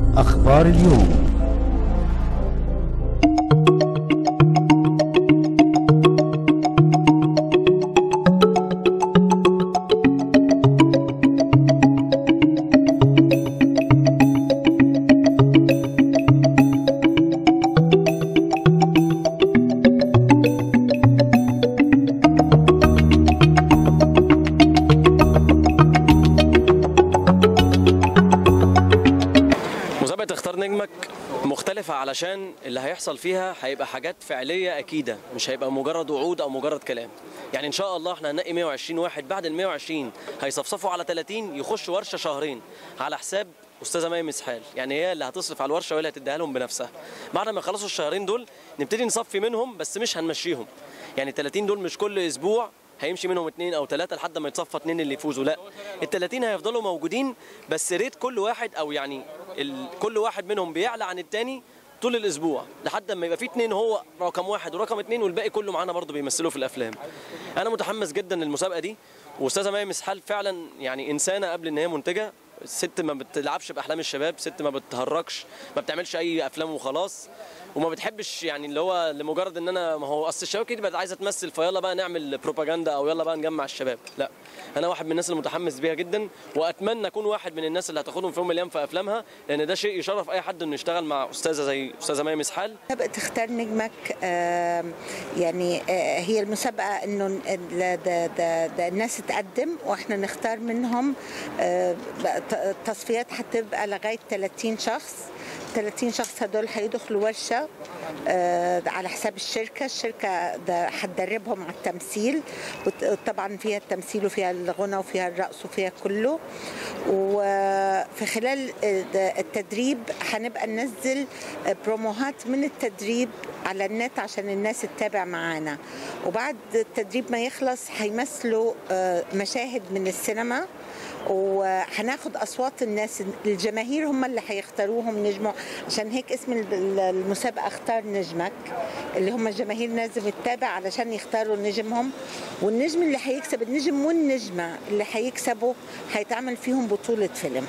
أخبار اليوم مسابقة اختار نجمك مختلفة علشان اللي هيحصل فيها هيبقى حاجات فعلية أكيدة مش هيبقى مجرد وعود أو مجرد كلام يعني إن شاء الله احنا هننقي 120 واحد بعد ال 120 هيصفصفوا على 30 يخشوا ورشة شهرين على حساب أستاذة مي مسحال يعني هي اللي هتصرف على الورشة وهي اللي هتديها لهم بنفسها بعد ما يخلصوا الشهرين دول نبتدي نصفي منهم بس مش هنمشيهم يعني ال 30 دول مش كل أسبوع هيمشي منهم اثنين او ثلاثه لحد ما يتصفى اثنين اللي يفوزوا لا ال 30 هيفضلوا موجودين بس ريت كل واحد او يعني ال... كل واحد منهم بيعلى عن الثاني طول الاسبوع لحد ما يبقى في اثنين هو رقم واحد ورقم اثنين والباقي كله معانا برضه بيمثلوا في الافلام انا متحمس جدا للمسابقه دي واستاذه مي مسحال فعلا يعني انسانه قبل ان هي منتجه ست ما بتلعبش باحلام الشباب ست ما بتهرجش ما بتعملش اي افلام وخلاص وما بتحبش يعني اللي هو لمجرد ان انا ما هو اصل الشباب كده بقت عايزه تمثل فيلا بقى نعمل بروباجندا او يلا بقى نجمع الشباب لا انا واحد من الناس المتحمس بيها جدا واتمنى اكون واحد من الناس اللي هتاخدهم في يوم من الايام في افلامها لان ده شيء يشرف اي حد انه يشتغل مع استاذه زي استاذه مي مسحال مسابقة اختار نجمك آه، يعني آه، هي المسابقة انه ال- ده ده ده الناس تقدم واحنا نختار منهم آه، بقى ت- التصفيات هتبقى لغاية 30 شخص 30 شخص هدول هيدخلوا ورشة آه، على حساب الشركة الشركة ده هتدربهم على التمثيل وت- وطبعا فيها التمثيل وفيها الغنى وفيها الرقص وفيها كله وفي خلال آه، التدريب هنبقى ننزل آه، بروموهات من التدريب على النت عشان الناس تتابع معانا وبعد التدريب ما يخلص هيمثلوا آه، مشاهد من السينما وهناخد اصوات الناس الجماهير هم اللي هيختاروهم نجمه عشان هيك اسم ال- المسابقه اختار نجمك اللي هم الجماهير لازم تتابع علشان يختاروا نجمهم والنجم اللي هيكسب النجم والنجمه اللي هيكسبوا هيتعمل فيهم بطوله فيلم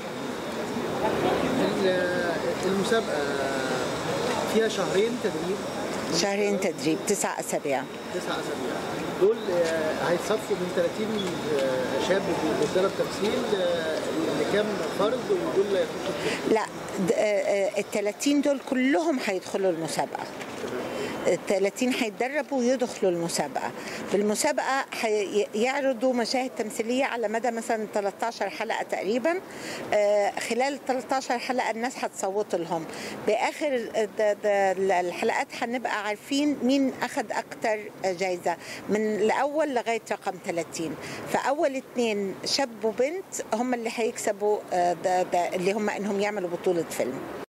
ال- المسابقة فيها شهرين تدريب شهرين تدريب تسع اسابيع تسع أسابيع دول آه، هيتصفوا من 30 آه، شاب بيتدرب تمثيل آه، لكام فرد ودول يخشوا لا ال 30 دول كلهم هيدخلوا المسابقة ال 30 هيتدربوا ويدخلوا المسابقة بالمسابقة هيعرضوا مشاهد تمثيلية على مدى مثلا 13 حلقة تقريبا آه، خلال 13 حلقة الناس هتصوت لهم بآخر د- د- الحلقات هنبقى عارفين مين أخذ أكتر جايزة من الأول لغاية رقم 30 فأول اتنين شاب وبنت هم اللي هيكسبوا آه، ده- ده اللي هم إنهم يعملوا بطولة فيلم